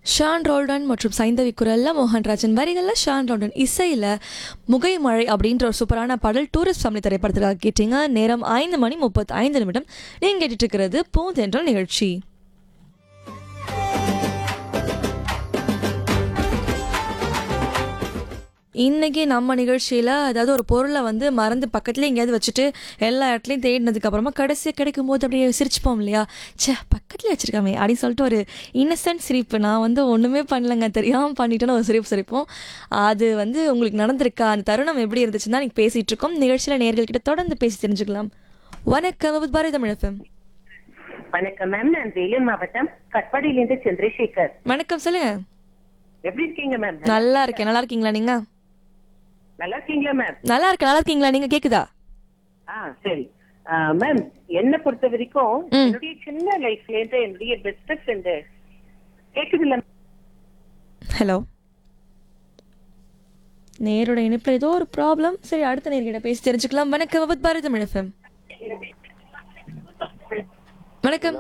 Shawn Roldan மற்றும் சைந்தவி குரல்ல மோகன்ராஜன் வரிகளில் ஷான் ரோல்டன் இசையில் முகை மழை அப்படின்ற ஒரு சூப்பரான பாடல் டூரிஸ்ட் ஃபேமிலி திரைப்படத்துக்காக கேட்டீங்க நேரம் ஐந்து மணி முப்பத்தி ஐந்து நிமிடம் நீங்கள் கேட்டுட்டு இருக்கிறது பூந்தென்ற நிகழ்ச்சி இன்னைக்கு நம்ம நிகழ்ச்சியில் அதாவது ஒரு பொருளை வந்து மறந்து பக்கத்துலேயே எங்கேயாவது வச்சுட்டு எல்லா இடத்துலையும் தேடினதுக்கு அப்புறமா கடைசியாக கிடைக்கும் போது அப்படியே சிரிச்சுப்போம் இல்லையா ச்சே பக்கத்துலேயே வச்சிருக்காமே அப்படின்னு சொல்லிட்டு ஒரு இன்னசென்ட் சிரிப்பு நான் வந்து ஒன்றுமே பண்ணலங்க தெரியாமல் பண்ணிட்டேன்னு ஒரு சிரிப்பு சிரிப்போம் அது வந்து உங்களுக்கு நடந்திருக்கா அந்த தருணம் எப்படி இருந்துச்சுன்னு தான் நீங்கள் பேசிகிட்டு இருக்கோம் நிகழ்ச்சியில் நேர்கள்கிட்ட தொடர்ந்து பேசி தெரிஞ்சுக்கலாம் வணக்கம் வித் பாரதி தமிழ் FM. வணக்கம் மேம் நான் வேலூர் மாவட்டம் கட்பாடியிலிருந்து சந்திரசேகர் வணக்கம் சொல்லுங்க எப்படி இருக்கீங்க மேம் நல்லா இருக்கேன் நல்லா இருக்கீங்களா நீங்க நல்லா இருக்கீங்களா மேம் நல்லா இருக்கேன் நல்லா இருக்கீங்களா நீங்க கேக்குதா ஆ சரி ஆ, மேம் என்ன பொறுத்த வரைக்கும் ம். என்னுடைய சின்ன லைஃப்ல இருந்து என்னுடைய பெஸ்ட் ஃப்ரெண்டு கேக்குதுல்ல ஹலோ நேரோட இணைப்பில் ஏதோ ஒரு ப்ராப்ளம் சரி அடுத்த நேர்கிட்ட பேசி தெரிஞ்சுக்கலாம் வணக்கம் வித் பாரதி தமிழ் FM. வணக்கம்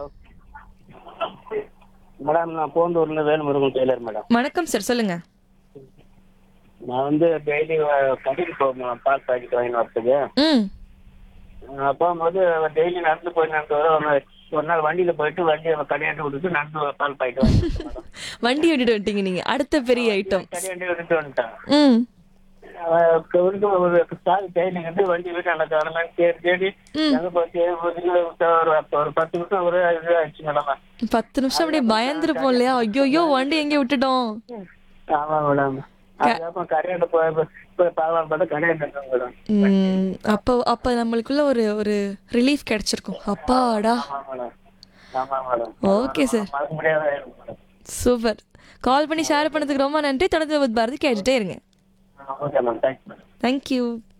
மேடம் நான் போந்தூர்ல வேலுமுருகன் டெய்லர் மேடம் வணக்கம் சார் சொல்லுங்க நான் வந்து டெய்லி கடைக்கு போவேன் பால் பாக்கெட் வாங்கி வரதுக்கு ம் நான் போகும்போது டெய்லி நடந்து போய் நடந்து வர ஒரு நாள் ஒரு நாள் வண்டியில போயிட்டு வண்டியை கடையாண்டு விட்டுட்டு நடந்து பால் பாக்கெட் வாங்கி வந்தேன் மேடம் வண்டி விட்டுட்டு வந்துட்டீங்க நீங்க அடுத்த பெரிய ஐட்டம் கடையாண்டு விட்டுட்டு வந்துட்டேன் ம் அவன் வந்து ஒரு சாவி கையில இருந்து வண்டி வீட்டு அந்த காரணம் தேடி தேடி ம். எங்க போச்சு ஒரு ஒரு பத்து நிமிஷம் ஒரு இது ஆயிடுச்சு மேடம் பத்து நிமிஷம் அப்படியே பயந்துருப்போம் இல்லையா ஐயோ ஐயோ வண்டி எங்கே விட்டுட்டோம் ஆமா மேடம் அதுக்கப்புறம் கடையாண்டு போய் போய் பார்க்கலாம் பார்த்தா கடையாண்டு இருக்கேன் மேடம் ம், அப்போ அப்போ நம்மளுக்குள்ள ஒரு ஒரு ரிலீஃப் கிடைச்சிருக்கும் அப்பாடா ஆமா மேடம் ஆமா மேடம் ஓகே சார் மறக்க முடியாத ஆயிடும் மேடம் சூப்பர் கால் பண்ணி ஷேர் பண்ணதுக்கு ரொம்ப நன்றி தொடர்ந்து வித் பாரதி கேட்டுட்டே இருங்க okay ma'am thanks madam thank you